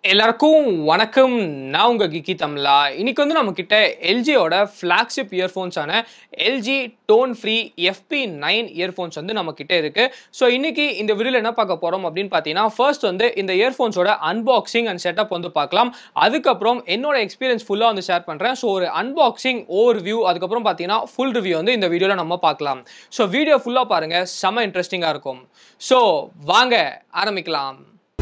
எல்லாருக்கும் வணக்கம் நான் உங்கள் கிக்கி தமிழா இன்னைக்கு வந்து நம்ம கிட்ட எல்ஜியோட ஃப்ளாக்ஷிப் இயர்ஃபோன்ஸான LG tone free FP nine earphones வந்து நம்ம கிட்ட இருக்கு ஸோ இன்னைக்கு இந்த வீடியோவில் என்ன பார்க்க போகிறோம் அப்படின்னு பார்த்தீங்கன்னா ஃபர்ஸ்ட் வந்து இந்த இயர்ஃபோன்ஸோட அன்பாக்சிங் அண்ட் செட்டப் வந்து பார்க்கலாம் அதுக்கப்புறம் என்னோட எக்ஸ்பீரியன்ஸ் ஃபுல்லாக வந்து ஷேர் பண்ணுறேன் ஸோ ஒரு அன்பாக்சிங் ஓவர் வியூ அதுக்கப்புறம் பார்த்தீங்கன்னா ஃபுல் ரிவ்யூ வந்து இந்த வீடியோவில் நம்ம பார்க்கலாம் ஸோ வீடியோ ஃபுல்லாக பாருங்கள் செம்ம இன்ட்ரெஸ்டிங்காக இருக்கும் ஸோ வாங்க ஆரம்பிக்கலாம்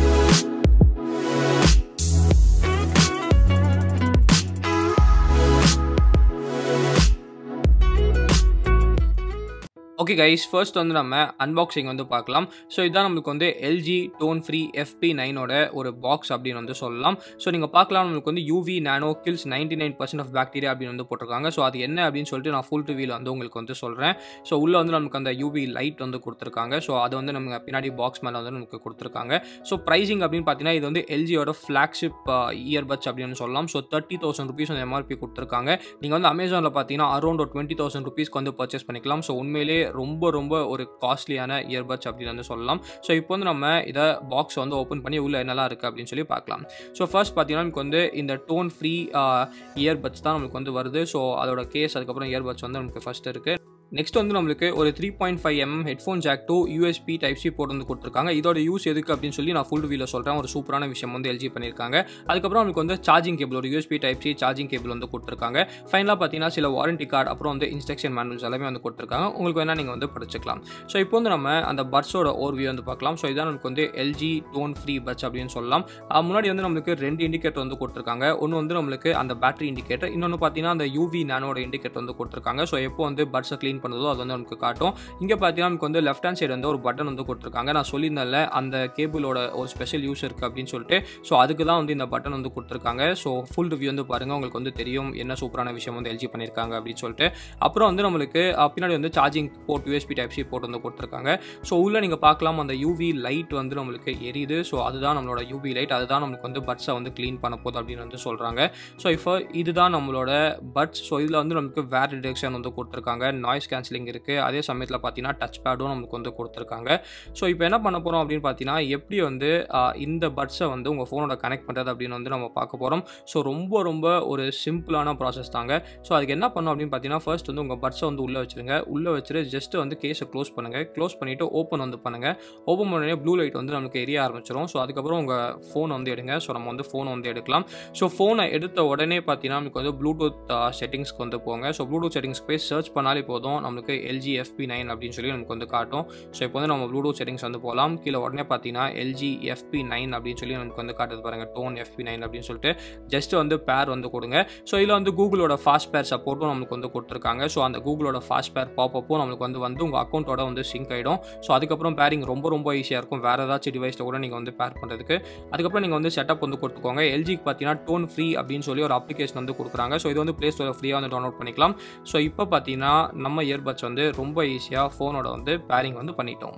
ஓகே கைஸ் ஃபர்ஸ்ட் வந்து நம்ம அன்பாக்சிங் வந்து பார்க்கலாம் ஸோ இதான் நம்மளுக்கு வந்து எல்ஜி டோன் ஃப்ரீ எஃப்பி நைனோட ஒரு பாக்ஸ் அப்படின்னு வந்து சொல்லலாம் ஸோ நீங்கள் பார்க்கலாம் நம்மளுக்கு வந்து UV nano kills ninety nine percent of bacteria அப்படின்னு வந்து போட்டிருக்காங்க ஸோ அது என்ன அப்படின்னு சொல்லிட்டு நான் ஃபுல் ரிவியூவில் வந்து உங்களுக்கு வந்து சொல்கிறேன் ஸோ உள்ளே வந்து நமக்கு அந்த யூவி லைட் வந்து கொடுத்துருக்காங்க ஸோ அது வந்து நமக்கு பின்னாடி பாக்ஸ் மேலே வந்து நமக்கு கொடுத்துருக்காங்க ஸோ ப்ரைஸிங் அப்படின்னு பார்த்தீங்கன்னா இது வந்து எல்ஜியோட ஃப்ளாக்ஷிப் இயர்பட்ஸ் அப்படின்னு சொல்லலாம் ஸோ தேர்ட்டி தௌசண்ட் ருபீஸ் வந்து எம்ஆர்பி கொடுத்துருக்காங்க நீங்கள் வந்து அமேசானில் பார்த்தீங்கன்னா அரௌண்ட் ஒரு டுவெண்ட்டி தௌசண்ட் ருபீஸ்க்கு வந்து பர்ச்சேஸ் பண்ணிக்கலாம் ஸோ உண்மையிலே ரொம்ப ரொம்ப ஒரு காஸ்ட்லியான இயர்பட்ஸ் அப்படின்னு வந்து சொல்லலாம் ஸோ இப்போ வந்து நம்ம இதை பாக்ஸ் வந்து ஓப்பன் பண்ணி உள்ள என்னெல்லாம் இருக்குது அப்படின்னு சொல்லி பார்க்கலாம் ஸோ ஃபர்ஸ்ட் பார்த்தீங்கன்னா நமக்கு வந்து இந்த டோன் ஃப்ரீ இயர்பட்ஸ் தான் நமக்கு வந்து வருது ஸோ அதோட கேஸ் அதுக்கப்புறம் இயர்பட்ஸ் வந்து நமக்கு ஃபர்ஸ்ட் இருக்குது நெக்ஸ்ட் வந்து நம்மளுக்கு ஒரு three point five M headphone jack to USB type C போட்டு வந்து கொடுத்துருக்காங்க இதோட யூஸ் எதுக்கு அப்படின்னு சொல்லி நான் ஃபுல் வீல சொல்கிறேன் ஒரு சூப்பரான விஷயம் வந்து எல்ஜி பண்ணியிருக்காங்க அதுக்கப்புறம் நமக்கு வந்து சார்ஜிங் கேபிள் ஒரு USB type C charging cable வந்து கொடுத்துருக்காங்க ஃபைனலாக பார்த்தீங்கன்னா சில வாரண்டி கார்டு அப்புறம் வந்து இன்ஸ்ட்ரக்ஷன் மேனுவல்ஸ் எல்லாமே வந்து கொடுத்துருக்காங்க உங்களுக்கு வேணால் நீங்கள் வந்து படிச்சுக்கலாம் ஸோ இப்போ வந்து நம்ம அந்த பட்ஸோட ஓர்வியூ வந்து பார்க்கலாம் ஸோ இதான் நமக்கு வந்து எல்ஜி டோன் ஃப்ரீ பட்ஸ் அப்படின்னு சொல்லலாம் முன்னாடி வந்து நம்மளுக்கு ரெண்டு இண்டிகேட்டர் வந்து கொடுத்துருக்காங்க ஒன்று வந்து நம்மளுக்கு அந்த பேட்டரி இண்டிகேட்டர் இன்னொன்று பார்த்தீங்கன்னா அந்த யூவி நானோட இண்டிகேட்டர் வந்து கொடுத்துருக்காங்க ஸோ எப்போ வந்து பட்ஸை க்ளீன் பண்ணுறதோ அது வந்து நமக்கு காட்டும் இங்கே பார்த்தீங்கன்னா நமக்கு வந்து லெஃப்ட் ஹேண்ட் சைடு வந்து ஒரு பட்டன் வந்து கொடுத்துருக்காங்க நான் சொல்லியிருந்தேன்ல அந்த கேபிளோட ஒரு ஸ்பெஷல் யூஸ் இருக்குது அப்படின்னு சொல்லிட்டு ஸோ அதுக்கு தான் வந்து இந்த பட்டன் வந்து கொடுத்துருக்காங்க ஸோ ஃபுல் ரிவ்யூ வந்து பாருங்கள் உங்களுக்கு வந்து தெரியும் என்ன சூப்பரான விஷயம் வந்து எல்ஜி பண்ணியிருக்காங்க அப்படின்னு சொல்லிட்டு அப்புறம் வந்து நம்மளுக்கு பின்னாடி வந்து charging port USB type C port வந்து கொடுத்துருக்காங்க ஸோ உள்ளே நீங்கள் பார்க்கலாம் அந்த யூவி லைட் வந்து நம்மளுக்கு எரியுது ஸோ அதுதான் நம்மளோட யூவி லைட் அதுதான் நம்மளுக்கு வந்து பட்ஸை வந்து க்ளீன் பண்ண போகுது அப்படின்னு வந்து சொல்கிறாங்க ஸோ இப்போ இதுதான் நம்மளோட பட்ஸ் ஸோ இதில் வந்து நமக்கு வேர் டிடெக்ஷன் வந்து கொடுத்துருக்காங்க நாய்ஸ் கேன்சலிங் இருக்குது அதே சமயத்தில் பார்த்தீங்கன்னா டச் பேடும் நமக்கு வந்து கொடுத்துருக்காங்க ஸோ இப்போ என்ன பண்ண போகிறோம் அப்படின்னு பார்த்தீங்கன்னா எப்படி வந்து இந்த பட்ஸை வந்து உங்கள் ஃபோனோட கனெக்ட் பண்ணுறது அப்படின்னு வந்து நம்ம பார்க்க போகிறோம் ஸோ ரொம்ப ரொம்ப ஒரு சிம்பிளான ப்ராசஸ் தாங்க ஸோ அதுக்கு என்ன பண்ணணும் அப்படின்னு பார்த்தீங்கன்னா ஃபர்ஸ்ட் வந்து உங்கள் பட்ஸை வந்து உள்ளே வச்சுருங்க உள்ளே வச்சுட்டு ஜஸ்ட் வந்து கேஸை க்ளோஸ் பண்ணுங்கள் க்ளோஸ் பண்ணிவிட்டு ஓப்பன் வந்து பண்ணுங்கள் ஓப்பன் பண்ணி ப்ளூ லைட் வந்து நமக்கு எரிய ஆரம்பிச்சிடும் ஸோ அதுக்கப்புறம் உங்கள் ஃபோன் வந்து எடுங்க ஸோ நம்ம வந்து ஃபோனை வந்து எடுக்கலாம் ஸோ ஃபோனை எடுத்த உடனே பார்த்தீங்கன்னா நமக்கு வந்து ப்ளூடூத் செட்டிங்ஸ்க்கு வந்து போங்க ஸோ ப்ளூடூத் செட்டிங்ஸ் போய் சர்ச் பண்ணாலே போதும் நம்மளுக்கு எல்ஜி எஃப்பி நைன் அப்படின்னு சொல்லி நமக்கு வந்து காட்டும் ஸோ இப்போ வந்து நம்ம ப்ளூடூத் செட்டிங்ஸ் வந்து போகலாம் கீழே உடனே பார்த்தீங்கன்னா எல்ஜி எஃப்பி நைன் அப்படின்னு சொல்லி நமக்கு வந்து காட்டுது பாருங்கள் டோன் எஃப்பி நைன் அப்படின்னு சொல்லிட்டு ஜஸ்ட் வந்து பேர் வந்து கொடுங்க ஸோ இதில் வந்து கூகுளோட ஃபாஸ்ட் பேர் சப்போர்ட்டும் நமக்கு வந்து கொடுத்துருக்காங்க ஸோ அந்த கூகுளோட ஃபாஸ்ட் பேர் பாப்பப்பும் நம்மளுக்கு வந்து வந்து உங்கள் அக்கௌண்ட்டோட வந்து சிங்க் ஆகிடும் ஸோ அதுக்கப்புறம் பேரிங் ரொம்ப ரொம்ப ஈஸியாக இருக்கும் வேறு ஏதாச்சும் டிவைஸில் கூட நீங்கள் வந்து பேர் பண்ணுறதுக்கு அதுக்கப்புறம் நீங்கள் வந்து செட்டப் வந்து கொடுத்துக்கோங்க எல்ஜிக்கு பார்த்தீங்கன்னா டோன் ஃப்ரீ அப்படின்னு சொல்லி ஒரு அப்ளிகேஷன் வந்து கொடுக்குறாங்க ஸோ இது வந்து ப்ளே ஸ்டோரில் ஃப்ரீயாக வந்து டவுன்லோட் பண்ணிக்கலாம் ஸோ இப்போ பார்த்தீங்கன்னா நம்ம இயர்பட்ஸ் வந்து ரொம்ப ஈஸியாக ஃபோனோட வந்து பேரிங் வந்து பண்ணிட்டோம்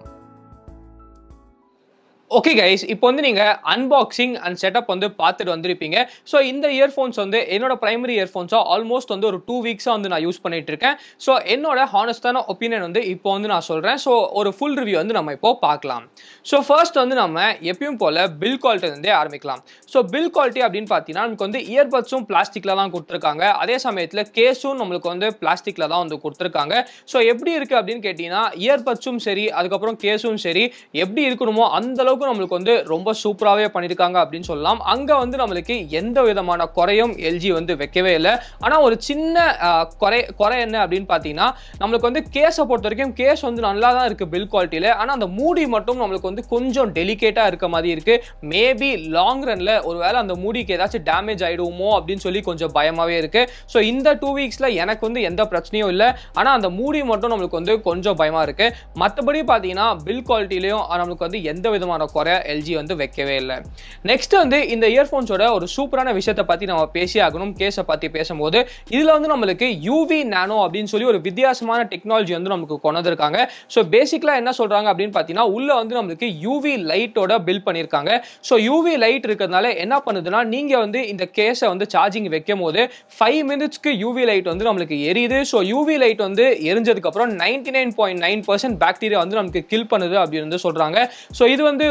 ஓகே கைஸ் இப்போ வந்து நீங்கள் அன்பாக்சிங் அண்ட் செட்டப் வந்து பார்த்துட்டு வந்திருப்பீங்க ஸோ இந்த இயர்ஃபோன்ஸ் வந்து என்னோட பிரைமரி இயர்ஃபோன்ஸாக ஆல்மோஸ்ட் வந்து ஒரு டூ வீக்ஸாக வந்து நான் யூஸ் பண்ணிட்டு இருக்கேன் ஸோ என்னோட ஹானஸ்டான ஒப்பீனியன் வந்து இப்போ வந்து நான் சொல்கிறேன் ஸோ ஒரு ஃபுல் ரிவ்யூ வந்து நம்ம இப்போ பார்க்கலாம் ஸோ ஃபர்ஸ்ட் வந்து நம்ம எப்பயும் போல் பில் குவாலிட்டிலேருந்தே ஆரம்பிக்கலாம் ஸோ பில் குவாலிட்டி அப்படின்னு பார்த்தீங்கன்னா நமக்கு வந்து இயர்பட்ஸும் பிளாஸ்டிக்கில் தான் கொடுத்துருக்காங்க அதே சமயத்தில் கேஸும் நம்மளுக்கு வந்து பிளாஸ்டிக்கில் தான் வந்து கொடுத்துருக்காங்க ஸோ எப்படி இருக்குது அப்படின்னு கேட்டிங்கன்னா இயர்பட்ஸும் சரி அதுக்கப்புறம் கேஸும் சரி எப்படி இருக்கணுமோ அந்த அளவுக்கு நம்மளுக்கு வந்து ரொம்ப சூப்பராகவே பண்ணியிருக்காங்க அப்படின்னு சொல்லலாம் அங்கே வந்து நம்மளுக்கு எந்த விதமான குறையும் எல்ஜி வந்து வைக்கவே இல்லை ஆனால் ஒரு சின்ன குறை குறை என்ன அப்படின்னு பார்த்தீங்கன்னா நம்மளுக்கு வந்து கேஸை பொறுத்த வரைக்கும் கேஸ் வந்து நல்லா தான் இருக்குது பில் குவாலிட்டியில் ஆனால் அந்த மூடி மட்டும் நம்மளுக்கு வந்து கொஞ்சம் டெலிகேட்டாக இருக்க மாதிரி இருக்குது மேபி லாங் ரனில் ஒரு வேளை அந்த மூடிக்கு ஏதாச்சும் டேமேஜ் ஆகிடுவோமோ அப்படின்னு சொல்லி கொஞ்சம் பயமாகவே இருக்குது ஸோ இந்த டூ வீக்ஸில் எனக்கு வந்து எந்த பிரச்சனையும் இல்லை ஆனால் அந்த மூடி மட்டும் நம்மளுக்கு வந்து கொஞ்சம் பயமாக இருக்குது மற்றபடி பார்த்தீங்கன்னா பில் குவாலிட்டிலையும் நம்மளுக்கு வந்து எந்த விதமான குறை எல்ஜி வந்து வைக்கவே இல்லை நெக்ஸ்ட் வந்து இந்த இயர்ஃபோன்ஸோட ஒரு சூப்பரான விஷயத்தை பற்றி நம்ம பேசி ஆகணும் கேஸை பற்றி பேசும்போது இதில் வந்து நம்மளுக்கு யூவி நானோ அப்படின்னு சொல்லி ஒரு வித்தியாசமான டெக்னாலஜி வந்து நமக்கு கொண்டு வந்திருக்காங்க ஸோ பேசிக்கலாக என்ன சொல்கிறாங்க அப்படின்னு பார்த்தீங்கன்னா உள்ள வந்து நம்மளுக்கு யூவி லைட்டோட பில் பண்ணியிருக்காங்க ஸோ யூவி லைட் இருக்கிறதுனால என்ன பண்ணுதுன்னா நீங்கள் வந்து இந்த கேஸை வந்து சார்ஜிங் வைக்கும் போது ஃபைவ் மினிட்ஸ்க்கு யூவி லைட் வந்து நம்மளுக்கு எரியுது ஸோ யூவி லைட் வந்து எரிஞ்சதுக்கப்புறம் ninety nine point nine percent bacteria வந்து நமக்கு கில் பண்ணுது அப்படின்னு வந்து சொல்கிறாங்க ஸோ இது வந்து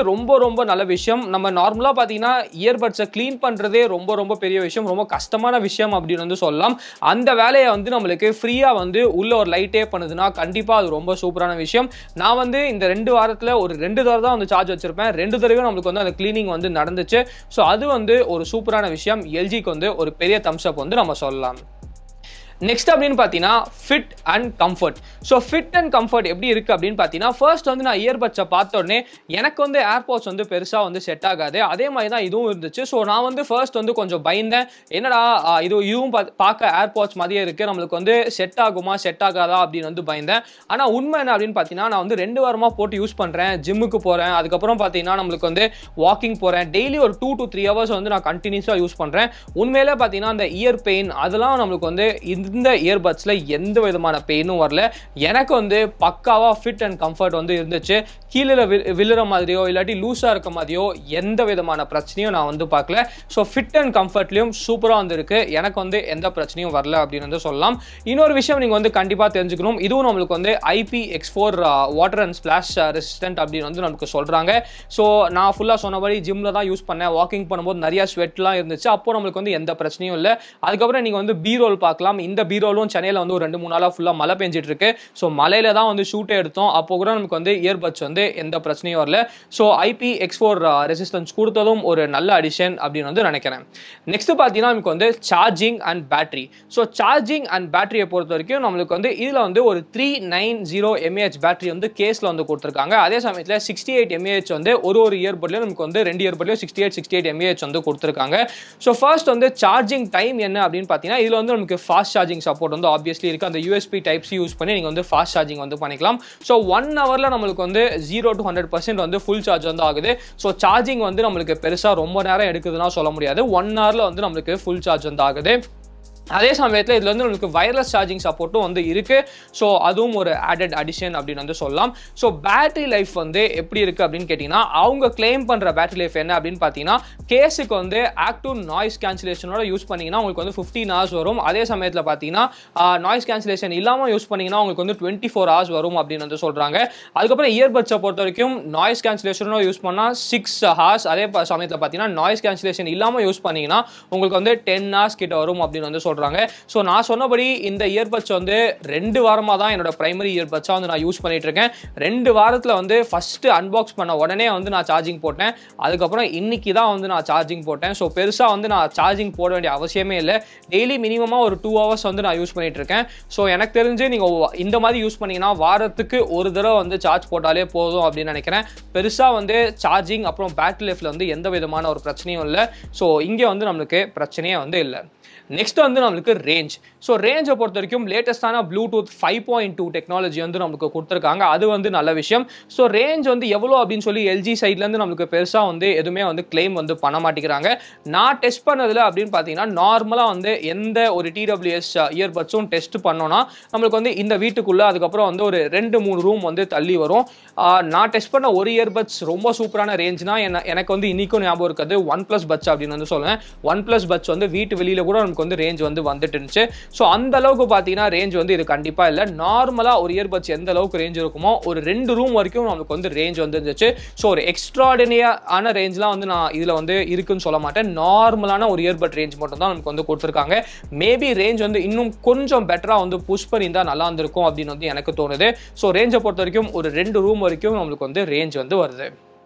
ரொம்ப ரொம்ப நல்ல விஷயம் நம்ம நார்மலாக பார்த்தீங்கன்னா இயர்பட்ஸை க்ளீன் பண்ணுறதே ரொம்ப ரொம்ப பெரிய விஷயம் ரொம்ப கஷ்டமான விஷயம் அப்படின்னு வந்து சொல்லலாம் அந்த வேலையை வந்து நம்மளுக்கு ஃப்ரீயாக வந்து உள்ள ஒரு லைட்டே பண்ணுதுன்னா கண்டிப்பாக அது ரொம்ப சூப்பரான விஷயம் நான் வந்து இந்த ரெண்டு வாரத்தில் ஒரு ரெண்டு தடவை தான் வந்து சார்ஜ் வச்சிருப்பேன் ரெண்டு தடவையும் நம்மளுக்கு வந்து அந்த க்ளீனிங் வந்து நடந்துச்சு ஸோ அது வந்து ஒரு சூப்பரான விஷயம் எல்ஜிக்கு வந்து ஒரு பெரிய தம்ஸ் அப் வந்து நம்ம சொல்லலாம் நெக்ஸ்ட் அப்படின்னு பார்த்தீங்கன்னா fit and comfort so fit and comfort எப்படி இருக்குது அப்படின்னு பார்த்தீங்கன்னா ஃபர்ஸ்ட் வந்து நான் இயர்பட்ஸை பார்த்த உடனே எனக்கு வந்து ஏர்பாட்ஸ் வந்து பெருசாக வந்து செட் ஆகாது அதே மாதிரி தான் இதுவும் இருந்துச்சு ஸோ நான் வந்து ஃபர்ஸ்ட் வந்து கொஞ்சம் பயந்தேன் என்னடா ஆ, இது இதுவும் பா- பார்க்க ஏர்பாட்ஸ் மாதிரியே இருக்குது நம்மளுக்கு வந்து செட் ஆகுமா செட் ஆகாதா அப்படின்னு வந்து பயந்தேன் ஆனால் உண்மை என்ன அப்படின்னு பார்த்தீங்கன்னா நான் வந்து ரெண்டு வாரமாக போட்டு யூஸ் பண்ணுறேன் ஜிம்முக்கு போகிறேன் அதுக்கப்புறம் பார்த்தீங்கன்னா நம்மளுக்கு வந்து வாக்கிங் போகிறேன் டெய்லி ஒரு டூ to த்ரீ ஹவர்ஸ் வந்து நான் கண்டினியூஸாக யூஸ் பண்ணுறேன் உண்மையிலே பார்த்தீங்கன்னா அந்த இயர் பெயின் அதெல்லாம் நம்மளுக்கு வந்து இந்த இயர்பட்ஸில் எந்த விதமான பெயினும் வரல எனக்கு வந்து பக்காவாக ஃபிட் அண்ட் கம்ஃபர்ட் வந்து இருந்துச்சு கீழே வி விழுற மாதிரியோ இல்லாட்டி லூஸாக இருக்க மாதிரியோ எந்த விதமான பிரச்சனையும் நான் வந்து பார்க்கல ஸோ ஃபிட் அண்ட் கம்ஃபர்ட்லேயும் சூப்பராக வந்துருக்கு எனக்கு வந்து எந்த பிரச்சனையும் வரல அப்படின்னு வந்து சொல்லலாம் இன்னொரு விஷயம் நீங்கள் வந்து கண்டிப்பாக தெரிஞ்சுக்கணும் இதுவும் நம்மளுக்கு வந்து IP X four water and splash resistant அப்படின்னு வந்து நமக்கு சொல்கிறாங்க ஸோ நான் ஃபுல்லாக சொன்னபடி ஜிம்மில் தான் யூஸ் பண்ணேன் வாக்கிங் பண்ணும்போது நிறைய ஸ்வெட்லாம் இருந்துச்சு அப்போ நம்மளுக்கு வந்து எந்த பிரச்சனையும் இல்லை அதுக்கப்புறம் நீங்கள் வந்து பீரோல் பார்க்கலாம் இந்த பீரோலும் சென்னையில் வந்து ஒரு ரெண்டு மூணு நாளாக ஃபுல்லாக மழை பெஞ்சிட்டு இருக்கு ஸோ மலையில தான் வந்து ஷூட்டே எடுத்தோம் அப்போ கூட நமக்கு வந்து இயர்பட்ஸ் வந்து எந்த பிரச்சனையும் வரல so IP X four resistance கொடுத்ததும் ஒரு நல்ல அடிஷன் அப்படின்னு வந்து நினைக்கிறேன் நெக்ஸ்ட் பார்த்தீங்கன்னா நமக்கு வந்து charging and battery so charging and பேட்டரியை பொறுத்த வரைக்கும் நம்மளுக்கு வந்து இதில் வந்து ஒரு three nine zero mAh battery வந்து கேஸில் வந்து கொடுத்துருக்காங்க அதே சமயத்தில் சிக்ஸ்டி எயிட் எம்ஏஹெச் வந்து ஒரு ஒரு இயர்பட்லையும் நமக்கு வந்து ரெண்டு இயர்பட்லையும் sixty eight sixty eight mAh வந்து கொடுத்துருக்காங்க ஸோ ஃபர்ஸ்ட் வந்து சார்ஜிங் டைம் என்ன அப்படின்னு பார்த்தீங்கன்னா இதில் வந்து நமக்கு ஃபாஸ்ட் சார்ஜிங் சப்போர்ட் வந்து ஆப்வியஸ்லி இருக்குது அந்த யூஎஸ்பி டைப் சி யூஸ் பண்ணி நீங்கள் வந்து ஃபாஸ்ட் சார்ஜிங் வந்து பண்ணிக்கலாம் ஸோ ஒன் ஹவரில் நம்மளுக்கு வந்து ஜீரோ டு ஹண்ட்ரட் பர்சன்ட் வந்து ஃபுல் சார்ஜ் வந்து ஆகுது ஸோ சார்ஜிங் வந்து நம்மளுக்கு பெருசாக ரொம்ப நேரம் எடுக்குதுன்னா சொல்ல முடியாது ஒன் ஹவரில் வந்து நம்மளுக்கு ஃபுல் சார்ஜ் வந்து ஆகுது அதே சமயத்தில் இதில் வந்து உங்களுக்கு வயர்லெஸ் சார்ஜிங் சப்போர்ட்டும் வந்து இருக்குது ஸோ அதுவும் ஒரு ஆடட் அடிஷன் அப்படின்னு வந்து சொல்லலாம் ஸோ பேட்டரி லைஃப் வந்து எப்படி இருக்குது அப்படின்னு கேட்டிங்கன்னா அவங்க கிளைம் பண்ணுற பேட்டரி லைஃப் என்ன அப்படின்னு பார்த்தீங்கன்னா கேஸுக்கு வந்து ஆக்டிவ் நாய்ஸ் கேன்சலேஷனோட யூஸ் பண்ணிங்கன்னா உங்களுக்கு வந்து ஃபிஃப்டீன் ஹவர்ஸ் வரும் அதே சமயத்தில் பார்த்தீங்கன்னா நாய்ஸ் கேன்சலேஷன் இல்லாமல் யூஸ் பண்ணிங்கன்னா உங்களுக்கு வந்து டுவெண்ட்டி ஃபோர் ஹவர்ஸ் வரும் அப்படின்னு வந்து சொல்கிறாங்க அதுக்கப்புறம் இயர்பட்ஸை பொறுத்த வரைக்கும் நாய்ஸ் கேன்சலேஷனோட யூஸ் பண்ணால் சிக்ஸ் ஹார்ஸ் அதே ப- சமயத்தில் பார்த்தீங்கன்னா நாய்ஸ் கேன்சலேஷன் இல்லாமல் யூஸ் பண்ணீங்கன்னா உங்களுக்கு வந்து டென் ஹார்ஸ் கிட்ட வரும் அப்படின்னு வந்து சொல்கிறாங்க ஸோ நான் சொன்னபடி இந்த இயர்பட்ஸ் வந்து ரெண்டு வாரமாக தான் என்னோட பிரைமரி இயர்பட்ஸாக வந்து நான் யூஸ் பண்ணிட்டு இருக்கேன் ரெண்டு வாரத்தில் வந்து ஃபஸ்ட்டு அன்பாக்ஸ் பண்ண உடனே வந்து நான் சார்ஜிங் போட்டேன் அதுக்கப்புறம் இன்னைக்கு தான் வந்து நான் சார்ஜிங் போட்டேன் ஸோ பெருசாக வந்து நான் சார்ஜிங் போட வேண்டிய அவசியமே இல்லை டெய்லி மினிமமாக ஒரு டூ ஹவர்ஸ் வந்து நான் யூஸ் பண்ணிட்டு இருக்கேன் ஸோ எனக்கு தெரிஞ்சு நீங்கள் இந்த மாதிரி யூஸ் பண்ணீங்கன்னா வாரத்துக்கு ஒரு தடவை வந்து சார்ஜ் போட்டாலே போதும் அப்படின்னு நினைக்கிறேன் பெருசாக வந்து சார்ஜிங் அப்புறம் பேட்டரி லைஃப்பில் வந்து எந்த விதமான ஒரு பிரச்சனையும் இல்லை ஸோ இங்கே வந்து நம்மளுக்கு பிரச்சனையே வந்து இல்லை நெக்ஸ்ட் வந்து நம்மளுக்கு ரேஞ்ச் ஸோ ரேஞ்சை பொறுத்த வரைக்கும் லேட்டஸ்டான Bluetooth five point two technology வந்து நம்மளுக்கு கொடுத்துருக்காங்க அது வந்து நல்ல விஷயம் ஸோ ரேஞ்ச் வந்து எவ்வளோ அப்படின்னு சொல்லி எல்ஜி சைட்லேருந்து நம்மளுக்கு பெருசாக வந்து எதுவுமே வந்து கிளைம் வந்து பண்ண மாட்டேங்கிறாங்க நான் டெஸ்ட் பண்ணதில் அப்படின்னு பார்த்தீங்கன்னா நார்மலாக வந்து எந்த ஒரு டிடபிள்யூஎஸ் இயர்பட்ஸும் டெஸ்ட் பண்ணோன்னா நம்மளுக்கு வந்து இந்த வீட்டுக்குள்ளே அதுக்கப்புறம் வந்து ஒரு ரெண்டு மூணு ரூம் வந்து தள்ளி வரும் ஆஹ் நான் டெஸ்ட் பண்ண ஒரு இயர்பட்ஸ் ரொம்ப சூப்பரான ரேஞ்ச்னா என்ன எனக்கு வந்து இன்னைக்கும் ஞாபகம் இருக்குது ஒன் ப்ளஸ் பட்ச் அப்படின்னு வந்து சொல்லுவேன் ஒன் ப்ளஸ் பட்ச் வந்து வீட்டு வெளியில் கூட நமக்கு வந்து ரேஞ்ச் வந்து வந்துட்டு இருந்துச்சு ஸோ அந்த அளவுக்கு பார்த்தீங்கன்னா ரேஞ்ச் வந்து இது கண்டிப்பாக இல்லை நார்மலாக ஒரு இயர்பட்ஸ் எந்த அளவுக்கு ரேஞ்ச் இருக்குமோ ஒரு ரெண்டு ரூம் வரைக்கும் நமக்கு வந்து ரேஞ்ச் வந்து இருந்துச்சு ஸோ ஒரு எக்ஸ்ட்ராடினியான ரேஞ்ச்லாம் வந்து நான் இதில் வந்து இருக்குன்னு சொல்ல மாட்டேன் நார்மலான ஒரு இயர்பட் ரேஞ்ச் மட்டும் தான் நமக்கு வந்து கொடுத்துருக்காங்க மேபி ரேஞ்ச் வந்து இன்னும் கொஞ்சம் பெட்டராக வந்து புஷ் பண்ணியிருந்தா நல்லா இருந்திருக்கும் அப்படின்னு வந்து எனக்கு தோணுது ஸோ ரேஞ்சை பொறுத்த வரைக்கும் ஒரு ரெண்டு ரூம் வரைக்கும் நம்மளுக்கு வந்து ரேஞ்ச் வந்து வருது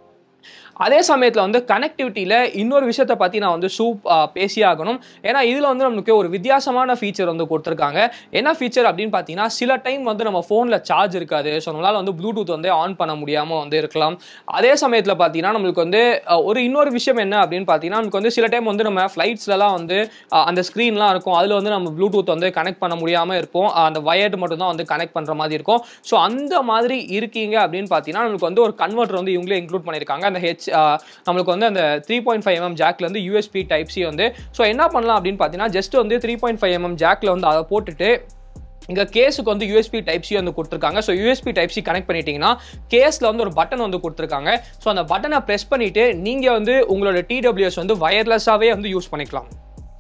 அதே சமயத்தில் வந்து கனெக்டிவிட்டியில் இன்னொரு விஷயத்தை பற்றி நான் வந்து சூப் பேசி ஆகணும் ஏன்னா இதில் வந்து நமக்கு ஒரு வித்தியாசமான ஃபீச்சர் வந்து கொடுத்துருக்காங்க என்ன ஃபீச்சர் அப்படின்னு பார்த்தீங்கன்னா சில டைம் வந்து நம்ம ஃபோனில் சார்ஜ் இருக்காது ஸோ நம்மளால் வந்து ப்ளூடூத் வந்து ஆன் பண்ண முடியாமல் வந்து இருக்கலாம் அதே சமயத்தில் பார்த்தீங்கன்னா நம்மளுக்கு வந்து அஹ், ஒரு இன்னொரு விஷயம் என்ன அப்படின்னு பார்த்தீங்கன்னா நமக்கு வந்து சில டைம் வந்து நம்ம ஃப்ளைட்ஸ்லலாம் வந்து அஹ், அந்த ஸ்க்ரீன்லாம் இருக்கும் அதில் வந்து நம்ம ப்ளூடூத் வந்து கனெக்ட் பண்ண முடியாமல் இருப்போம் அஹ், அந்த வயர்டு மட்டும் தான் வந்து கனெக்ட் பண்ணுற மாதிரி இருக்கும் ஸோ அந்த மாதிரி இருக்கீங்க அப்படின்னு பார்த்தீங்கன்னா நமக்கு வந்து ஒரு கன்வெர்ட்டர் வந்து இவங்களே இன்க்ளூட் பண்ணியிருக்காங்க அந்த ஹெச் நம்மளுக்கு வந்து அந்த த்ரீ பாயிண்ட் ஃபைவ் எம்எம் ஜாக்ல வந்து யூஎஸ்பி டைப் சி வந்து ஸோ என்ன பண்ணலாம் அப்படின்னு பார்த்தீங்கன்னா ஜஸ்ட் வந்து த்ரீ பாயிண்ட் ஃபைவ் எம்எம் ஜாக்ல வந்து அதை போட்டுட்டு இங்கே கேஸுக்கு வந்து யூஎஸ்பி டைப் சி வந்து கொடுத்துருக்காங்க so USB type C connect பண்ணிட்டீங்கன்னா கேஸில் வந்து ஒரு பட்டன் வந்து கொடுத்துருக்காங்க ஸோ அந்த பட்டனை ப்ரெஸ் பண்ணிட்டு நீங்கள் வந்து உங்களோட டிடபிள்யூஎஸ் வந்து வயர்லெஸ்ஸாகவே வந்து யூஸ் பண்ணிக்கலாம்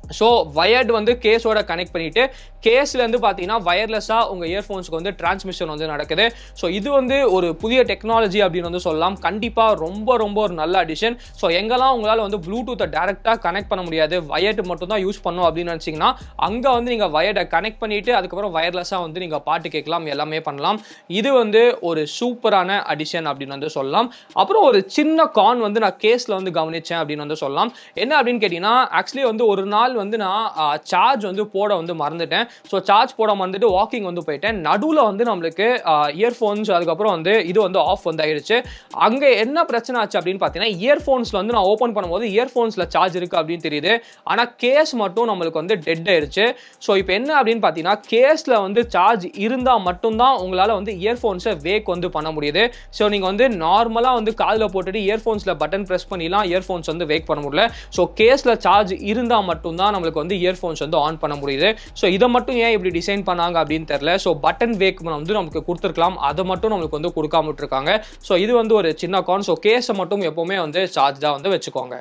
ஸோ வயர்டு வந்து கேஸோட கனெக்ட் பண்ணிட்டு கேஸ்லேருந்து பார்த்தீங்கன்னா வயர்லெஸ்ஸாக உங்கள் இயர்ஃபோன்ஸ்க்கு வந்து டிரான்ஸ்மிஷன் வந்து நடக்குது ஸோ இது வந்து ஒரு புதிய டெக்னாலஜி அப்படின்னு வந்து சொல்லலாம் கண்டிப்பாக ரொம்ப ரொம்ப ஒரு நல்ல அடிஷன் ஸோ எங்கெல்லாம் உங்களால் வந்து ப்ளூடூத்தை டேரெக்டாக கனெக்ட் பண்ண முடியாது வயர்டு மட்டும் தான் யூஸ் பண்ணும் அப்படின்னு நினச்சிங்கன்னா அங்கே வந்து நீங்கள் வயர்டை கனெக்ட் பண்ணிவிட்டு அதுக்கப்புறம் வயர்லெஸ்ஸாக வந்து நீங்கள் பாட்டு கேட்கலாம் எல்லாமே பண்ணலாம் இது வந்து ஒரு சூப்பரான அடிஷன் அப்படின்னு வந்து சொல்லலாம் அப்புறம் ஒரு சின்ன கான் வந்து நான் கேஸில் வந்து கவனித்தேன் அப்படின்னு வந்து சொல்லலாம் என்ன அப்படின்னு கேட்டிங்கன்னா ஆக்சுவலி வந்து ஒரு நாள் வந்து நான் சார்ஜ் வந்து போட வந்து மறந்துட்டேன் ஸோ சார்ஜ் போட மறந்துட்டு வாக்கிங் வந்து போயிட்டேன் நடுவில் வந்து நம்மளுக்கு இயர்ஃபோன்ஸ் அதுக்கப்புறம் வந்து இது வந்து ஆஃப் வந்து ஆயிடுச்சு அங்கே என்ன பிரச்சனை ஆச்சு அப்படின்னு பார்த்தீங்கன்னா இயர்ஃபோன்ஸில் வந்து நான் ஓப்பன் பண்ணும்போது இயர்ஃபோன்ஸில் சார்ஜ் இருக்குது அப்படின்னு தெரியுது ஆனால் கேஸ் மட்டும் நம்மளுக்கு வந்து டெட் ஆயிடுச்சு ஸோ இப்போ என்ன அப்படின்னு பார்த்தீங்கன்னா கேஸில் வந்து சார்ஜ் இருந்தால் மட்டும்தான் உங்களால் வந்து இயர்ஃபோன்ஸை வேக் வந்து பண்ண முடியுது ஸோ நீங்கள் வந்து நார்மலாக வந்து காதில் போட்டுட்டு இயர்ஃபோன்ஸில் பட்டன் ப்ரெஸ் பண்ணிலாம் இயர்ஃபோன்ஸ் வந்து வேக் பண்ண முடியல ஸோ கேஸில் சார்ஜ் இருந்தால் மட்டும்தான் நம்மளுக்கு வந்து இயர்ஃபோன்ஸ் வந்து ஆன் பண்ண முடியுது ஸோ இதை மட்டும் ஏன் இப்படி டிசைன் பண்ணாங்க அப்படின்னு தெரில ஸோ பட்டன் வேக் வந்து நமக்கு கொடுத்துருக்கலாம் அதை மட்டும் நம்மளுக்கு வந்து கொடுக்காம விட்டுருக்காங்க ஸோ இது வந்து ஒரு சின்ன கான் ஸோ கேஸை மட்டும் எப்போவுமே வந்து சார்ஜ் தான் வந்து வச்சுக்கோங்க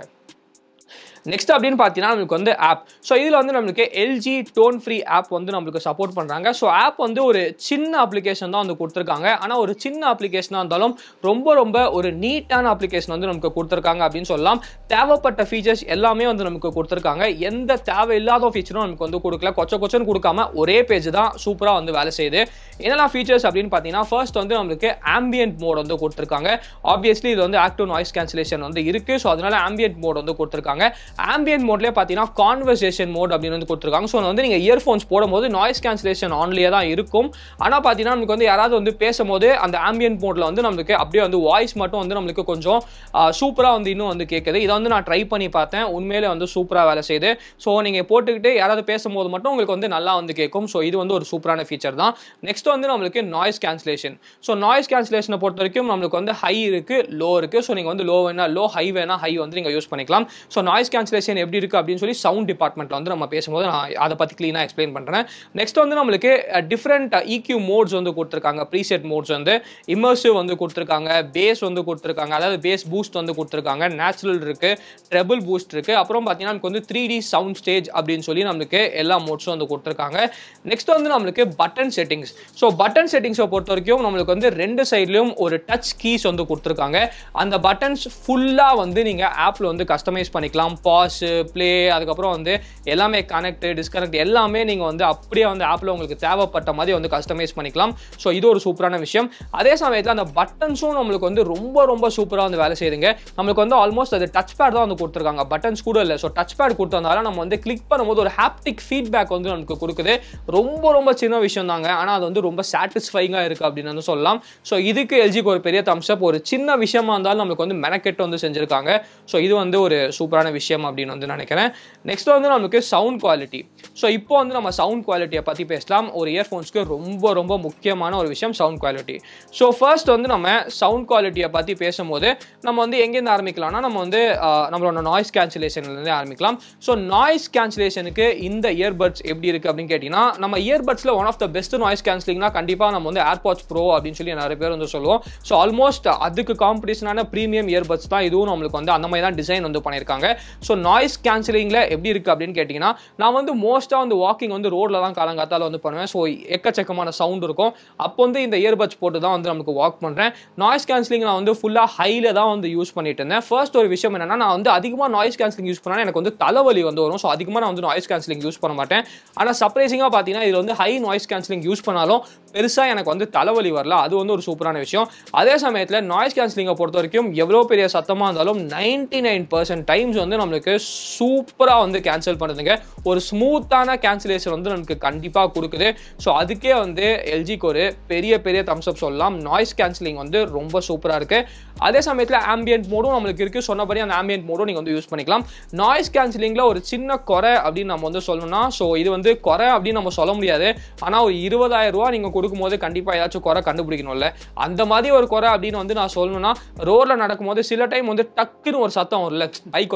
நெக்ஸ்ட் அப்படின்னு பார்த்தீங்கன்னா நம்மளுக்கு வந்து ஆப் ஸோ இதில் வந்து நம்மளுக்கு எல்ஜி டோன் ஃப்ரீ ஆப் வந்து நம்மளுக்கு சப்போர்ட் பண்ணுறாங்க ஸோ ஆப் வந்து ஒரு சின்ன அப்ளிகேஷன் தான் வந்து கொடுத்துருக்காங்க ஆனால் ஒரு சின்ன அப்ளிகேஷனாக இருந்தாலும் ரொம்ப ரொம்ப ஒரு நீட்டான அப்ளிகேஷன் வந்து நமக்கு கொடுத்துருக்காங்க அப்படின்னு சொல்லலாம் தேவைப்பட்ட ஃபீச்சர்ஸ் எல்லாமே வந்து நமக்கு கொடுத்துருக்காங்க எந்த தேவையில்லாத ஃபீச்சரும் நமக்கு வந்து கொடுக்கல கொச்ச கொச்சன்னு கொடுக்காம ஒரே பேஜ் தான் சூப்பராக வந்து வேலை செய்யுது என்னெல்லாம் ஃபீச்சர்ஸ் அப்படின்னு பார்த்தீங்கன்னா ஃபர்ஸ்ட் வந்து நம்மளுக்கு ஆம்பியன்ட் மோட் வந்து கொடுத்துருக்காங்க ஆப்வியஸ்லி இது வந்து ஆக்டிவ் நாய்ஸ் கேன்சலேஷன் வந்து இருக்குது ஸோ அதனால ஆம்பியன்ட் மோட் வந்து கொடுத்துருக்காங்க ஆம்பியன்ட் மோட்லேயே பார்த்தீங்கன்னா கான்வர்சேஷன் மோட் அப்படின்னு வந்து கொடுத்துருக்காங்க ஸோ வந்து நீங்கள் இயர்ஃபோன்ஸ் போடும்போது நாய்ஸ் கேன்சலேஷன் ஆன்லேயே தான் இருக்கும் ஆனால் பார்த்தீங்கன்னா நமக்கு வந்து யாராவது வந்து பேசும்போது அந்த ஆம்பியன்ட் மோடில் வந்து நம்மளுக்கு அப்படியே வந்து வாய்ஸ் மட்டும் வந்து நம்மளுக்கு கொஞ்சம் சூப்பராக வந்து இன்னும் வந்து கேட்குது இதை வந்து நான் ட்ரை பண்ணி பார்த்தேன் உண்மையிலே வந்து சூப்பராக வேலை செய்யுது ஸோ நீங்கள் போட்டுக்கிட்டு யாராவது பேசும்போது மட்டும் உங்களுக்கு வந்து நல்லா வந்து கேட்கும் ஸோ இது வந்து ஒரு சூப்பரான ஃபீச்சர் தான் நெக்ஸ்ட் வந்து நம்மளுக்கு நாய்ஸ் கேன்சலேஷன் ஸோ நாய்ஸ் கேன்சலேஷனை பொறுத்த வரைக்கும் நம்மளுக்கு வந்து ஹை இருக்குது லோ இருக்குது ஸோ நீங்கள் வந்து லோ வேணா லோ ஹை வேணா ஹை வந்து நீங்கள் யூஸ் பண்ணிக்கலாம் ஸோ நாய்ஸ் கேன்சலேஷன் எப்படி இருக்குது அப்படின்னு சொல்லி சவுண்ட் டிபார்ட்மெண்ட்டில் வந்து நம்ம பேசும்போது நான் அதை பற்றி க்ளீனாக எக்ஸ்பிளைன் பண்ணுறேன் நெக்ஸ்ட் வந்து நம்மளுக்கு டிஃப்ரெண்ட் இக்யூ மோட்ஸ் வந்து கொடுத்துருக்காங்க ப்ரீசெட் மோட்ஸ் வந்து இமர்சிவ் வந்து கொடுத்துருக்காங்க பேஸ் வந்து கொடுத்துருக்காங்க அதாவது பேஸ் பூஸ்ட் வந்து கொடுத்துருக்காங்க நேச்சுரல் இருக்குது ட்ரெபிள் பூஸ்ட் இருக்குது அப்புறம் பார்த்தீங்கன்னா நமக்கு வந்து த்ரீ டி சவுண்ட் ஸ்டேஜ் அப்படின்னு சொல்லி நம்மளுக்கு எல்லா மோட்ஸும் வந்து கொடுத்துருக்காங்க நெக்ஸ்ட் வந்து நம்மளுக்கு பட்டன் செட்டிங்ஸ் ஸோ பட்டன் செட்டிங்ஸை பொறுத்த வரைக்கும் நம்மளுக்கு வந்து ரெண்டு சைட்லையும் ஒரு டச் கீஸ் வந்து கொடுத்துருக்காங்க அந்த பட்டன்ஸ் ஃபுல்லாக வந்து நீங்கள் ஆப்பில் வந்து கஸ்டமைஸ் பண்ணிக்கலாம் பாஸ் ப்ளே அதுக்கப்புறம் வந்து எல்லாமே கனெக்ட் டிஸ்கனெக்ட் எல்லாமே நீங்கள் வந்து அப்படியே வந்து ஆப்பில் உங்களுக்கு தேவைப்பட்ட மாதிரி வந்து கஸ்டமைஸ் பண்ணிக்கலாம் ஸோ இது ஒரு சூப்பரான விஷயம் அதே சமயத்தில் அந்த பட்டன்ஸும் நம்மளுக்கு வந்து ரொம்ப ரொம்ப சூப்பராக வந்து வேலை செய்யுதுங்க நம்மளுக்கு வந்து ஆல்மோஸ்ட் அது டச் பேட் தான் வந்து கொடுத்துருக்காங்க பட்டன்ஸ் கூட இல்லை ஸோ டச் பேட் கொடுத்ததுனால நம்ம வந்து கிளிக் பண்ணும்போது ஒரு ஹாப்டிக் ஃபீட்பேக் வந்து நமக்கு கொடுக்குது ரொம்ப ரொம்ப சின்ன விஷயம் தாங்க ஆனால் அது வந்து ரொம்ப சாட்டிஸ்ஃபைங்காக இருக்குது அப்படின்னு வந்து சொல்லலாம் ஸோ இதுக்கு எல்ஜிக்கு ஒரு பெரிய தம்ஸ் அப் ஒரு சின்ன விஷயமா இருந்தாலும் நம்மளுக்கு வந்து மெனக்கெட்டு வந்து செஞ்சுருக்காங்க ஸோ இது வந்து ஒரு சூப்பரான விஷயம் அப்படின்னு வந்து நினைக்கிறேன் நெக்ஸ்ட் வந்து நமக்கு சவுண்ட் குவாலிட்டி ஸோ இப்போ வந்து நம்ம சவுண்ட் குவாலிட்டியை பற்றி பேசலாம் ஒரு இயர்ஃபோன்ஸ்க்கு ரொம்ப ரொம்ப முக்கியமான ஒரு விஷயம் சவுண்ட் குவாலிட்டி ஸோ ஃபர்ஸ்ட் வந்து நம்ம சவுண்ட் குவாலிட்டியை பற்றி பேசும்போது நம்ம வந்து எங்கேருந்து ஆரம்பிக்கலாம்னா நம்ம வந்து ஆஹ், நம்மளோட நாய்ஸ் கேன்சலேஷன்லேருந்து ஆரம்பிக்கலாம் ஸோ நாய்ஸ் கேன்சலேஷனுக்கு இந்த இயர்பட்ஸ் எப்படி இருக்குது அப்படின்னு கேட்டிங்கன்னா நம்ம இயர்பட்ஸில் one of the best noise கேன்சலிங்னா கண்டிப்பாக நம்ம வந்து ஏர்பாட்ஸ் ப்ரோ அப்படின்னு சொல்லி நிறைய பேர் வந்து சொல்லுவோம் ஸோ ஆல்மோஸ்ட் அதுக்கு காம்படிஷனான ப்ரீமியம் இயர்பட்ஸ் தான் இதுவும் நம்மளுக்கு வந்து அந்த மாதிரி தான் டிசைன் வந்து பண்ணியிருக்காங்க ஸோ நாய்ஸ் கேன்சலிங்கில் எப்படி இருக்குது அப்படின்னு கேட்டிங்கன்னா நான் வந்து மோஸ்ட்டாக வந்து வாக்கிங் வந்து ரோட்டில் தான் காலங்காத்தால வந்து பண்ணுவேன் ஸோ எக்கச்சக்கமான சவுண்ட் இருக்கும் அப்போ வந்து இந்த இயர்பட்ஸ் போட்டு தான் வந்து நமக்கு வாக் பண்ணுறேன் நாய்ஸ் கேன்சலிங் நான் வந்து ஃபுல்லாக ஹையில் தான் வந்து யூஸ் பண்ணிட்டு இருந்தேன் ஃபர்ஸ்ட் ஒரு விஷயம் என்னன்னா நான் வந்து அதிகமாக நாய்ஸ் கேன்சலிங் யூஸ் பண்ணா எனக்கு வந்து தலைவலி வந்து வரும் ஸோ அதிகமாக நான் வந்து நாய்ஸ் கேன்சலிங் யூஸ் பண்ண மாட்டேன் ஆனால் சர்ப்ரைசிங்காக பார்த்தீங்கன்னா இது வந்து ஹை நாய்ஸ் கேன்சலிங் யூஸ் பண்ணாலும் பெருசாக எனக்கு வந்து தலைவலி வரல அது வந்து ஒரு சூப்பரான விஷயம் அதே சமயத்தில் நாய்ஸ் கேன்சலிங்கை பொறுத்த வரைக்கும் எவ்வளோ பெரிய சத்தமாக இருந்தாலும் நைன்டி நைன் பர்சன்ட் டைம்ஸ் வந்து நம்மளுக்கு சூப்பராக வந்து கேன்சல் பண்ணுதுங்க ஒரு ஸ்மூத்தான கேன்சலேஷன் வந்து நமக்கு கண்டிப்பாக கொடுக்குது ஸோ அதுக்கே வந்து எல்ஜிக்கு ஒரு பெரிய பெரிய தம்ஸ் அப் சொல்லலாம் நாய்ஸ் கேன்சலிங் வந்து ரொம்ப சூப்பராக இருக்குது அதே சமயத்தில் ஆம்பியன்ட் மோடும் நம்மளுக்கு இருக்குது சொன்னபடி அந்த ஆம்பியன்ட் மோடும் நீங்கள் வந்து யூஸ் பண்ணிக்கலாம் நாய்ஸ் கேன்சலிங்கில் ஒரு சின்ன குறை அப்படின்னு நம்ம வந்து சொல்லணும்னா ஸோ இது வந்து குறை அப்படின்னு நம்ம சொல்ல முடியாது ஆனால் ஒரு இருபதாயிரம் ரூபா நீங்கள் கொடுக்கும்போது கண்டிப்பாக ஏதாச்சும் குறை கண்டுபிடிக்கணும்ல அந்த மாதிரி ஒரு குறை அப்படின்னு வந்து நான் சொல்லணும்னா ரோட்டில் நடக்கும்போது சில டைம் வந்து டக்குன்னு ஒரு சத்தம் வரும்ல பைக் வந்து ஏதாச்சும்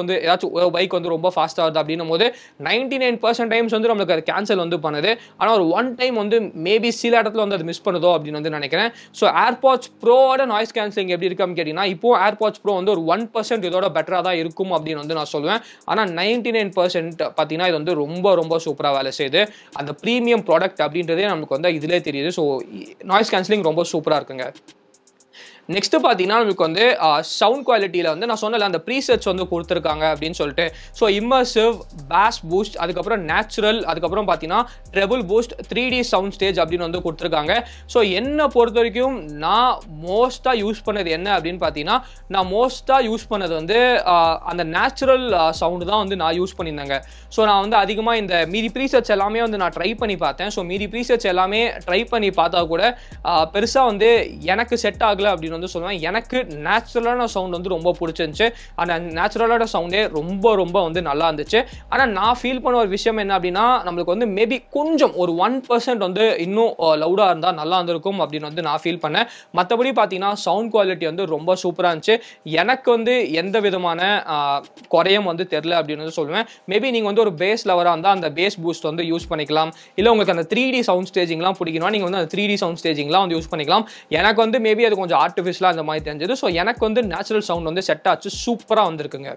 பைக் வந்து ரொம்ப ஃபாஸ்ட்டாக வருது அப்படின்னும் போது நைன்டி நைன் பர்சன்ட் டைம்ஸ் வந்து நம்மளுக்கு அது கேன்சல் வந்து பண்ணுது ஆனால் ஒரு ஒன் டைம் வந்து மேபி சில இடத்துல வந்து அது மிஸ் பண்ணுதோ அப்படின்னு வந்து நினைக்கிறேன் ஸோ ஏர்பாட்ஸ் ப்ரோவோட நாய்ஸ் கேன்சலிங் எப்படி இருக்கு அப்படின்னு கேட்டிங்கன்னா இப்போ ஏர்பாட்ஸ் ப்ரோ வந்து ஒரு ஒன் பர்சன்ட் இதோட பெட்டராக தான் இருக்கும் அப்படின்னு வந்து நான் சொல்லுவேன் ஆனால் நைன்டி நைன் பர்சன்ட் பார்த்தீங்கன்னா இது வந்து ரொம்ப ரொம்ப சூப்பராக வேலை செய்யுது அந்த ப்ரீமியம் ப்ராடக்ட் அப்படின்றதே நமக்கு வந்து இதிலே தெரியுது ஸோ நாய்ஸ் கேன்சலிங் ரொம்ப சூப்பராக இருக்குங்க நெக்ஸ்ட் பார்த்தீங்கன்னா நமக்கு வந்து சவுண்ட் குவாலிட்டியில் வந்து நான் சொன்னல அந்த ப்ரீசெட்ஸ் வந்து கொடுத்துருக்காங்க அப்படின்னு சொல்லிட்டு ஸோ இம்மர்சிவ் பேஸ் பூஸ்ட் அதுக்கப்புறம் நேச்சுரல் அதுக்கப்புறம் பார்த்தீங்கன்னா treble boost three D sound stage அப்படின்னு வந்து கொடுத்துருக்காங்க ஸோ என்னை பொறுத்த வரைக்கும் நான் மோஸ்ட்டாக யூஸ் பண்ணது என்ன அப்படின்னு பார்த்தீங்கன்னா நான் மோஸ்ட்டாக யூஸ் பண்ணது வந்து ஆஹ், அந்த நேச்சுரல் சவுண்டு தான் வந்து நான் யூஸ் பண்ணியிருந்தேங்க ஸோ நான் வந்து அதிகமாக இந்த மீதி ப்ரீசெட்ஸ் எல்லாமே வந்து நான் ட்ரை பண்ணி பார்த்தேன் ஸோ மீதி ப்ரீசெட்ஸ் எல்லாமே ட்ரை பண்ணி பார்த்தா கூட பெருசாக வந்து எனக்கு செட் ஆகலை அப்படின்னு வந்து சொல்லுவேன் எனக்கு நேச்சுரலான சவுண்ட் வந்து ரொம்ப பிடிச்சிருந்துச்சு அந்த நேச்சுரலான சவுண்டே ரொம்ப ரொம்ப வந்து நல்லா இருந்துச்சு ஆனால் நான் ஃபீல் பண்ண ஒரு விஷயம் என்ன அப்படின்னா நம்மளுக்கு வந்து மேபி கொஞ்சம் ஒரு ஒன் பர்சன்ட் வந்து இன்னும் லவுடாக இருந்தால் நல்லா இருந்திருக்கும் அப்படின்னு வந்து நான் ஃபீல் பண்ணேன் மற்றபடி பார்த்தீங்கன்னா சவுண்ட் குவாலிட்டி வந்து ரொம்ப சூப்பராக இருந்துச்சு எனக்கு வந்து எந்த விதமான ஆஹ், குறையும் வந்து தெரில அப்படின்னு வந்து சொல்லுவேன் மேபி நீங்கள் வந்து ஒரு பேஸ் லவராக இருந்தால் அந்த பேஸ் பூஸ்ட் வந்து யூஸ் பண்ணிக்கலாம் இல்லை உங்களுக்கு அந்த த்ரீ டி சவுண்ட் ஸ்டேஜிங்லாம் பிடிக்கணும் நீங்கள் வந்து அந்த த்ரீ டி சவுண்ட் ஸ்டேஜிங்லாம் வந்து யூஸ் பண்ணிக்கலாம் எனக்கு வந்து மேபி அது கொஞ்சம் ஆர்டிஃபிஷியலாக அந்த மாதிரி தெரிஞ்சது ஸோ எனக்கு வந்து நேச்சுரல் சவுண்ட் வந்து செட் ஆச்சு சூப்பராக வந்திருக்குங்க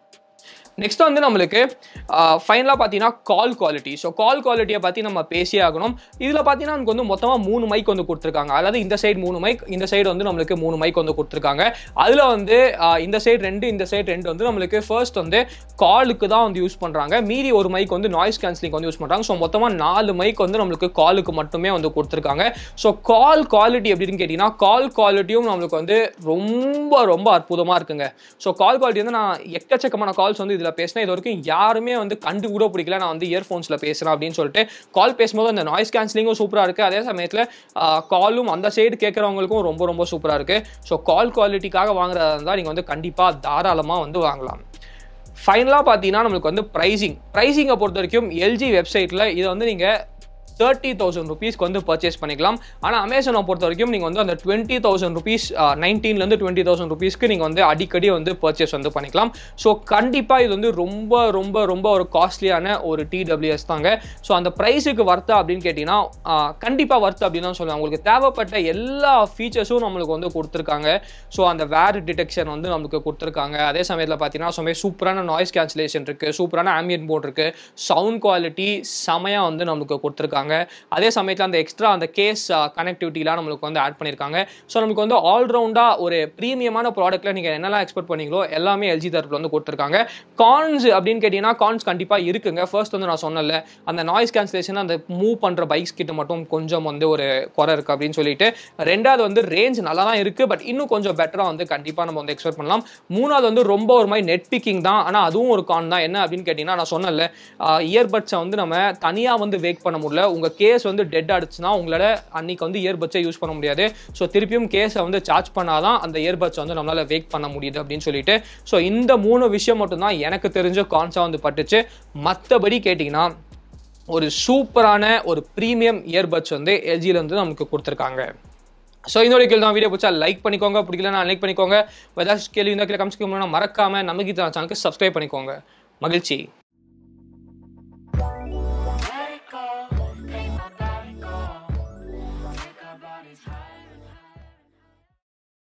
நெக்ஸ்ட் வந்து நம்மளுக்கு ஃபைனலாக பார்த்தீங்கன்னா கால் குவாலிட்டி ஸோ கால் குவாலிட்டியை பற்றி நம்ம பேசியே ஆகணும் இதில் பார்த்தீங்கன்னா நமக்கு வந்து மொத்தமாக மூணு மைக் வந்து கொடுத்துருக்காங்க அதாவது இந்த சைடு மூணு மைக் இந்த சைடு வந்து நம்மளுக்கு மூணு மைக் வந்து கொடுத்துருக்காங்க அதில் வந்து ஆஹ், இந்த சைடு ரெண்டு இந்த சைடு ரெண்டு வந்து நம்மளுக்கு ஃபர்ஸ்ட் வந்து காலுக்கு தான் வந்து யூஸ் பண்ணுறாங்க மீதி ஒரு மைக் வந்து நாய்ஸ் கேன்சலிங் வந்து யூஸ் பண்ணுறாங்க ஸோ மொத்தமாக நாலு மைக் வந்து நம்மளுக்கு காலுக்கு மட்டுமே வந்து கொடுத்துருக்காங்க ஸோ கால் குவாலிட்டி எப்படின்னு கேட்டிங்கன்னா கால் குவாலிட்டியும் நம்மளுக்கு வந்து ரொம்ப ரொம்ப அற்புதமாக இருக்குங்க ஸோ கால் குவாலிட்டி வந்து நான் எக்கச்சக்கமான கால்ஸ் வந்து இதில் பேசினேன் இது வரைக்கும் யாருமே வந்து கண்டு கூட பிடிக்கல நான் வந்து இயர்ஃபோன்ஸில் பேசுகிறேன் அப்படின்னு சொல்லிட்டு கால் பேசும்போது அந்த நாய்ஸ் கேன்சலிங்கும் சூப்பராக இருக்குது அதே சமயத்தில் காலும் அந்த சைடு கேட்குறவங்களுக்கும் ரொம்ப ரொம்ப சூப்பராக இருக்குது ஸோ கால் குவாலிட்டிக்காக வாங்குறதா இருந்தால் நீங்கள் வந்து கண்டிப்பாக தாராளமாக வந்து வாங்கலாம் ஃபைனலாக பார்த்தீங்கன்னா நம்மளுக்கு வந்து ப்ரைசிங் ப்ரைசிங்கை பொறுத்த வரைக்கும் எல்ஜி வெப்சைட்டில் இதை வந்து நீங்கள் தேர்ட்டி தௌசண்ட் ருபீஸ்க்கு வந்து பர்ச்சேஸ் பண்ணிக்கலாம் ஆனால் அமேசானை பொறுத்த வரைக்கும் நீங்கள் வந்து அந்த டுவெண்ட்டி தௌசண்ட் ருபீஸ் நைன்டீன்லேருந்து டுவெண்ட்டி தௌசண்ட் ருபீஸ்க்கு நீங்கள் வந்து அடிக்கடி வந்து பர்ச்சேஸ் வந்து பண்ணிக்கலாம் ஸோ கண்டிப்பாக இது வந்து ரொம்ப ரொம்ப ரொம்ப ஒரு காஸ்ட்லியான ஒரு டிடபிள்யூஎஸ் தாங்க ஸோ அந்த ப்ரைஸுக்கு வர்த்தா அப்படின்னு கேட்டிங்கன்னா கண்டிப்பாக வர்த்து அப்படின்னு தான் சொல்லுவேன் உங்களுக்கு தேவைப்பட்ட எல்லா ஃபீச்சர்ஸும் நம்மளுக்கு வந்து கொடுத்துருக்காங்க ஸோ அந்த வேர் டிடெக்ஷன் வந்து நம்மளுக்கு கொடுத்துருக்காங்க அதே சமயத்தில் பார்த்தீங்கன்னா சும்மா சூப்பரான நாய்ஸ் கேன்சலேஷன் இருக்குது சூப்பரான ஆம்பியன் போர்ட் இருக்குது சவுண்ட் குவாலிட்டி செமையாக வந்து நம்மளுக்கு கொடுத்துருக்காங்க அதே சமயத்தில் அந்த எக்ஸ்ட்ரா அந்த கேஸ் கனெக்டிவிட்டிலாம் நம்மளுக்கு வந்து ஆட் பண்ணியிருக்காங்க ஸோ நமக்கு வந்து ஆல்ரவுண்டாக ஒரு ப்ரீமியமான ப்ராடக்ட்டில் நீங்கள் என்னெல்லாம் எக்ஸ்பெக்ட் பண்ணீங்களோ எல்லாமே எல்ஜி தரப்பில் வந்து கொடுத்துருக்காங்க கான்ஸ் அப்படின்னு கேட்டிங்கன்னா கான்ஸ் கண்டிப்பாக இருக்குங்க ஃபர்ஸ்ட் வந்து நான் சொன்னல அந்த நாய்ஸ் கேன்சலேஷன் அந்த மூவ் பண்ணுற பைக்ஸ் கிட்ட மட்டும் கொஞ்சம் வந்து ஒரு குறை இருக்குது அப்படின்னு சொல்லிட்டு ரெண்டாவது வந்து ரேஞ்ச் நல்லா தான் இருக்குது பட் இன்னும் கொஞ்சம் பெட்டராக வந்து கண்டிப்பாக நம்ம வந்து எக்ஸ்பெக்ட் பண்ணலாம் மூணாவது வந்து ரொம்ப ஒரு மாதிரி நெட் பிக்கிங் தான் ஆனால் அதுவும் ஒரு கான் தான் என்ன அப்படின்னு கேட்டிங்கன்னா நான் சொன்னல இயர்பட்ஸை வந்து நம்ம தனியாக வந்து வேக் பண்ண முடியல உங்கள் கேஸ் வந்து டெட் ஆடுச்சுன்னா உங்களால் அன்னைக்கு வந்து இயர்பட்ஸை யூஸ் பண்ண முடியாது ஸோ திருப்பியும் கேஸை வந்து சார்ஜ் பண்ணாதான் அந்த இயர்பட்ஸை வந்து நம்மளால் வேக் பண்ண முடியுது அப்படின்னு சொல்லிட்டு ஸோ இந்த மூணு விஷயம் மட்டும்தான் எனக்கு தெரிஞ்ச கான்ஸாக வந்து பட்டுச்சு மற்றபடி கேட்டிங்கன்னா ஒரு சூப்பரான ஒரு ப்ரீமியம் இயர்பட்ஸ் வந்து எல்ஜியில் வந்து நமக்கு கொடுத்துருக்காங்க ஸோ இந்த கேள்வி தான் வீடியோ பிடிச்சா லைக் பண்ணிக்கோங்க பிடிக்கலனா லைக் பண்ணிக்கோங்க ஏதாச்சும் கேள்வி இந்த கீழே கமிச்சு மறக்காம நமக்கு சேனலுக்கு சப்ஸ்கிரைப் பண்ணிக்கோங்க மகிழ்ச்சி